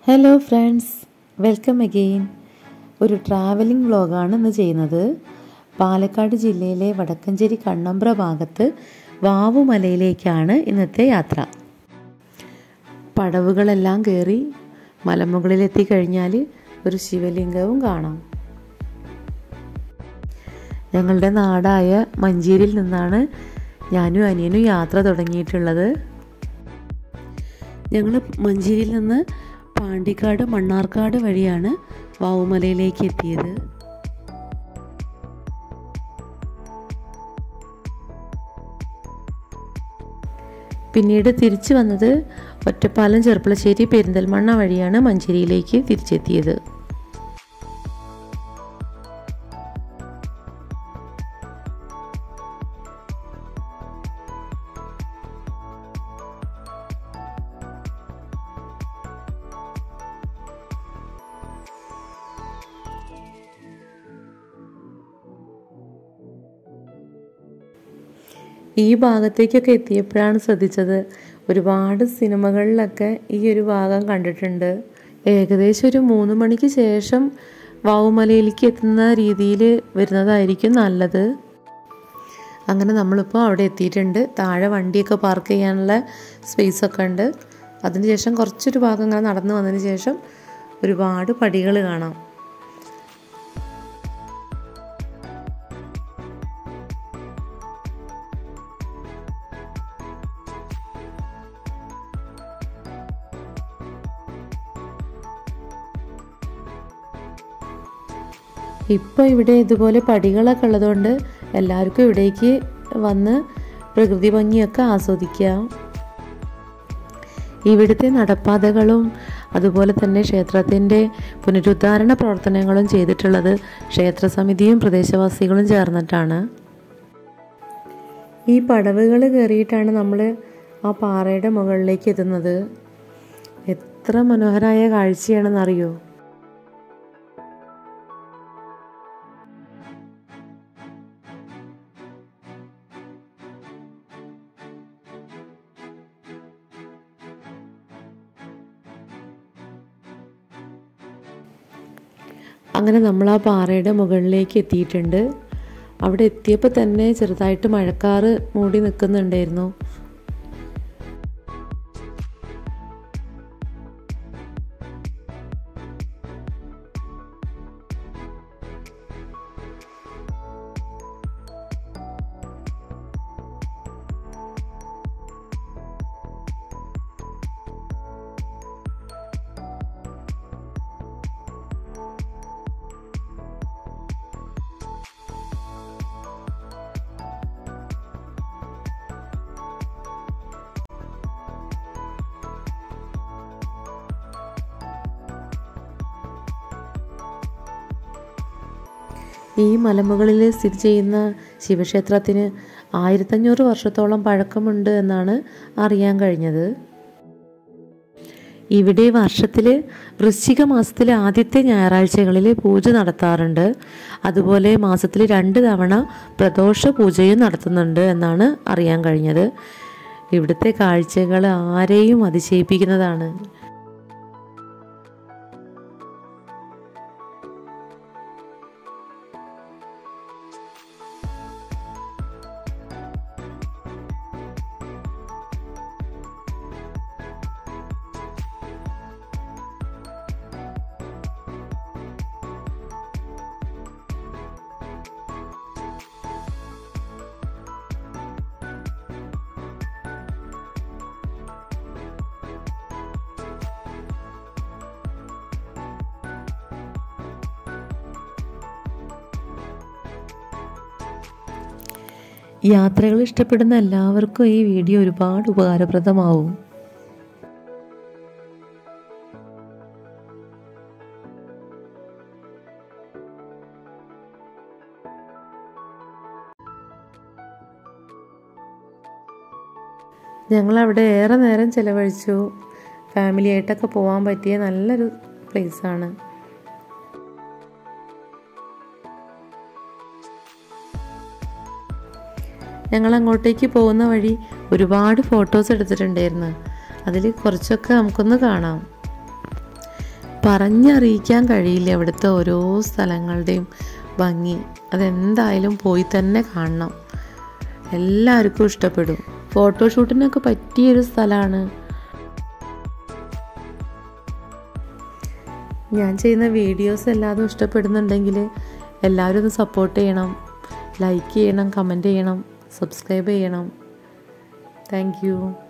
hello friends welcome again ഒരു travelling വ്ളോഗാണ് ഇന്ന് ചെയ്യുന്നത് പാലക്കാട് ജില്ലയിലെ വടക്കഞ്ചേരി കണ്ണമ്പ്ര ഭാഗത്ത് വാവുമലയിലേക്കാണ് ഇന്നത്തെ യാത്ര പടവുകളെല്ലാം കയറി മലമുകളിലെത്തി കഴിഞ്ഞാൽ ഒരു ശിവലിംഗവും കാണാം ഞങ്ങളുടെ നാടായ മഞ്ചേരിയിൽ നിന്നാണ് ഞാനും അനിയനും യാത്ര തുടങ്ങിയിട്ടുള്ളത് ഞങ്ങൾ മഞ്ചേരിയിൽ നിന്ന് പാണ്ടിക്കാട് മണ്ണാർക്കാട് വഴിയാണ് വാവുമലയിലേക്ക് എത്തിയത് പിന്നീട് തിരിച്ചു വന്നത് ഒറ്റപ്പാലം ചെർപ്പളശ്ശേരി പെരിന്തൽമണ്ണ വഴിയാണ് മഞ്ചേരിയിലേക്ക് തിരിച്ചെത്തിയത് ഈ ഭാഗത്തേക്കൊക്കെ എത്തിയപ്പോഴാണ് ശ്രദ്ധിച്ചത് ഒരുപാട് സിനിമകളിലൊക്കെ ഈ ഒരു ഭാഗം കണ്ടിട്ടുണ്ട് ഏകദേശം ഒരു മൂന്ന് മണിക്ക് ശേഷം വാവുമലയിലേക്ക് എത്തുന്ന രീതിയിൽ വരുന്നതായിരിക്കും നല്ലത് അങ്ങനെ നമ്മളിപ്പോൾ അവിടെ എത്തിയിട്ടുണ്ട് താഴെ വണ്ടിയൊക്കെ പാർക്ക് ചെയ്യാനുള്ള സ്പേസ് ഒക്കെ ഉണ്ട് അതിനുശേഷം കുറച്ചൊരു ഭാഗം ഇങ്ങനെ നടന്നു വന്നതിന് ശേഷം ഒരുപാട് പടികൾ കാണാം ഇപ്പോൾ ഇവിടെ ഇതുപോലെ പടികളൊക്കെ ഉള്ളതുകൊണ്ട് എല്ലാവർക്കും ഇവിടേക്ക് വന്ന് പ്രകൃതി ഭംഗിയൊക്കെ ആസ്വദിക്കാം ഇവിടുത്തെ നടപ്പാതകളും അതുപോലെ തന്നെ ക്ഷേത്രത്തിൻ്റെ പുനരുദ്ധാരണ പ്രവർത്തനങ്ങളും ചെയ്തിട്ടുള്ളത് ക്ഷേത്രസമിതിയും പ്രദേശവാസികളും ചേർന്നിട്ടാണ് ഈ പടവുകൾ കയറിയിട്ടാണ് നമ്മൾ ആ പാറയുടെ മുകളിലേക്ക് എത്തുന്നത് എത്ര മനോഹരമായ കാഴ്ചയാണെന്നറിയോ അങ്ങനെ നമ്മൾ ആ പാറയുടെ മുകളിലേക്ക് എത്തിയിട്ടുണ്ട് അവിടെ എത്തിയപ്പോൾ തന്നെ ചെറുതായിട്ട് മഴക്കാറ് മൂടി നിൽക്കുന്നുണ്ടായിരുന്നു ഈ മലമുകളിൽ സ്ഥിതി ചെയ്യുന്ന ശിവക്ഷേത്രത്തിന് ആയിരത്തഞ്ഞൂറ് വർഷത്തോളം പഴക്കമുണ്ട് എന്നാണ് അറിയാൻ കഴിഞ്ഞത് ഇവിടെ വർഷത്തിൽ വൃശ്ചിക മാസത്തിലെ ആദ്യത്തെ ഞായറാഴ്ചകളിൽ പൂജ നടത്താറുണ്ട് അതുപോലെ മാസത്തിൽ രണ്ട് തവണ പ്രദോഷ പൂജയും നടത്തുന്നുണ്ട് എന്നാണ് അറിയാൻ കഴിഞ്ഞത് ഇവിടുത്തെ കാഴ്ചകൾ ആരെയും അതിശയിപ്പിക്കുന്നതാണ് യാത്രകൾ ഇഷ്ടപ്പെടുന്ന എല്ലാവർക്കും ഈ വീഡിയോ ഒരുപാട് ഉപകാരപ്രദമാവും ഞങ്ങളവിടെ ഏറെ നേരം ചിലവഴിച്ചു ഫാമിലി ആയിട്ടൊക്കെ പോകാൻ പറ്റിയ നല്ലൊരു പ്ലേസാണ് ഞങ്ങൾ അങ്ങോട്ടേക്ക് പോകുന്ന വഴി ഒരുപാട് ഫോട്ടോസ് എടുത്തിട്ടുണ്ടായിരുന്നു അതിൽ കുറച്ചൊക്കെ നമുക്കൊന്ന് കാണാം പറഞ്ഞറിയിക്കാൻ കഴിയില്ല ഇവിടുത്തെ ഓരോ സ്ഥലങ്ങളുടെയും ഭംഗി അതെന്തായാലും പോയി തന്നെ കാണണം എല്ലാവർക്കും ഇഷ്ടപ്പെടും ഫോട്ടോഷൂട്ടിനൊക്കെ പറ്റിയൊരു സ്ഥലമാണ് ഞാൻ ചെയ്യുന്ന വീഡിയോസ് എല്ലാതും ഇഷ്ടപ്പെടുന്നുണ്ടെങ്കിൽ എല്ലാവരും ഒന്ന് സപ്പോർട്ട് ചെയ്യണം ലൈക്ക് ചെയ്യണം കമൻറ്റ് ചെയ്യണം സബ്സ്ക്രൈബ് ചെയ്യണം താങ്ക്